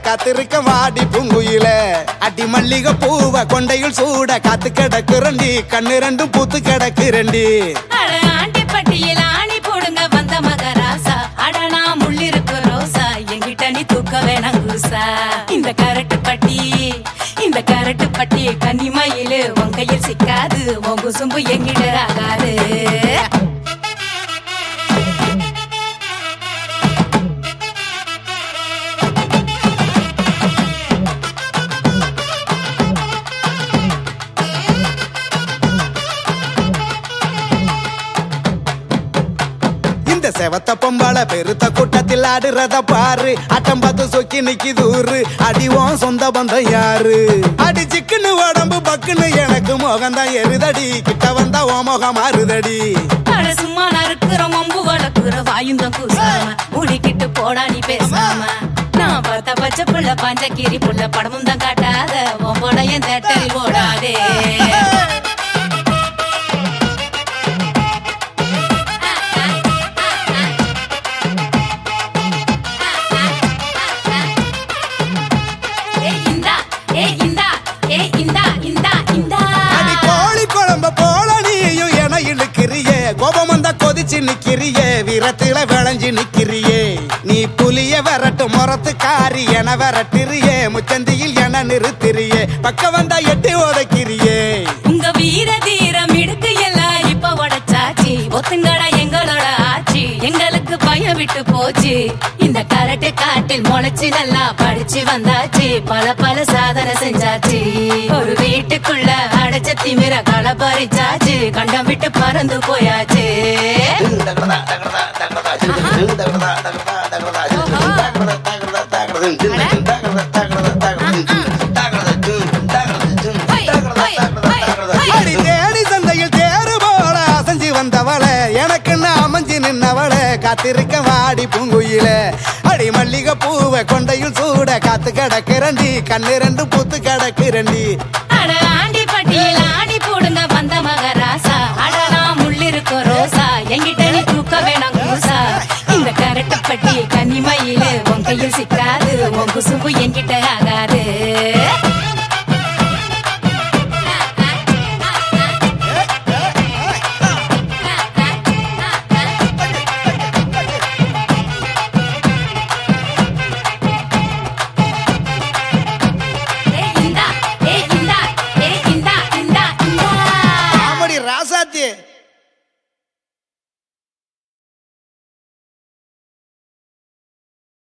காத்திருக்க வாடி பூங்குயில அடி மல்லிகை பூவ கொண்டையில் சூட காத்து கிடக்குறண்டி கண்ணு ரெண்டும் பூத்து கிடக்குறண்டி அட ஆண்டிப்பட்டியில் ஆணி போடுங்க வந்த மகராசா அட நான் முள்ளிருக்கு ரோசா என்கிட்ட நீ தூக்க வேணாம் கூசா இந்த கரட்டு பட்டி இந்த கரட்டு பட்டி கன்னிமயிலு உன் கையில் சிக்காது உன் குசும்பு எங்கிட்ட ஆகாது இந்த செவத்த பொம்பள பெருத்த கூட்டத்தில் ஆடுறத பாரு அட்டம் பார்த்து சொக்கி நிக்கி தூரு அடிவோம் சொந்த பந்தம் யாரு அடி சிக்குன்னு உடம்பு பக்குன்னு எனக்கு முகம்தான் எருதடி கிட்ட வந்தா ஓ முகம் மாறுதடி அட சும்மா நறுக்குற மம்பு வளர்க்குற வாயுந்தம் கூசாம முடிக்கிட்டு போடா நீ பேசாம நான் பார்த்த பச்சை புள்ள பஞ்சக்கீரி புள்ள படமும் தான் காட்டாத உன் என் தேட்டரில் ஓடாதே ஏய் இந்தா ஏய் இந்தா ஏய் இந்தா இந்தா இந்தா அடி கோழி குழம்ப போல நீயும் என இழுக்கிறியே கோபம் வந்தா கொதிச்சு நிக்கிறியே வீரத்தில விளைஞ்சு நிக்கிறியே நீ புலிய விரட்டு முறத்து காரி என விரட்டுறியே முச்சந்தியில் என நிறுத்திறியே பக்க வந்தா எட்டி உதைக்கிறியே உங்க வீர தீரம் இடுக்கு எல்லாம் இப்ப உடைச்சாச்சு ஒத்துங்கடா எங்களோட ஆட்சி எங்களுக்கு பயம் விட்டு போச்சு இந்த கரட்டு காட்டில் முளைச்சு நல்லா படிச்சு வந்தாச்சு பல பல சாதனை செஞ்சாச்சு ஒரு வீட்டுக்குள்ள அடைச்ச திமிர களை பறிச்சாச்சு கண்டம் விட்டு பறந்து போயாச்சு அடி தேடி சந்தையில் தேறு போல அசைஞ்சு வந்தவள எனக்குன்னு அமைஞ்சு நின்னவள காத்திருக்க வாடி பூங்குயில அடி மல்லிகை பூவை கொண்டையில் சூட காத்து கிடக்குறண்டி கண்ணு ரெண்டு பூத்து கிடக்குறண்டி அட ஆண்டி பட்டியல் ஆணி போடுங்க வந்த மகராசா அட நான் முள்ளிருக்கு ரோசா என்கிட்ட நீ தூக்க வேணாம் கூசா இந்த கரட்டு பட்டி கன்னிமயிலு உன் கையில் சிக்காது உன் குசும்பு என்கிட்ட ஆகாது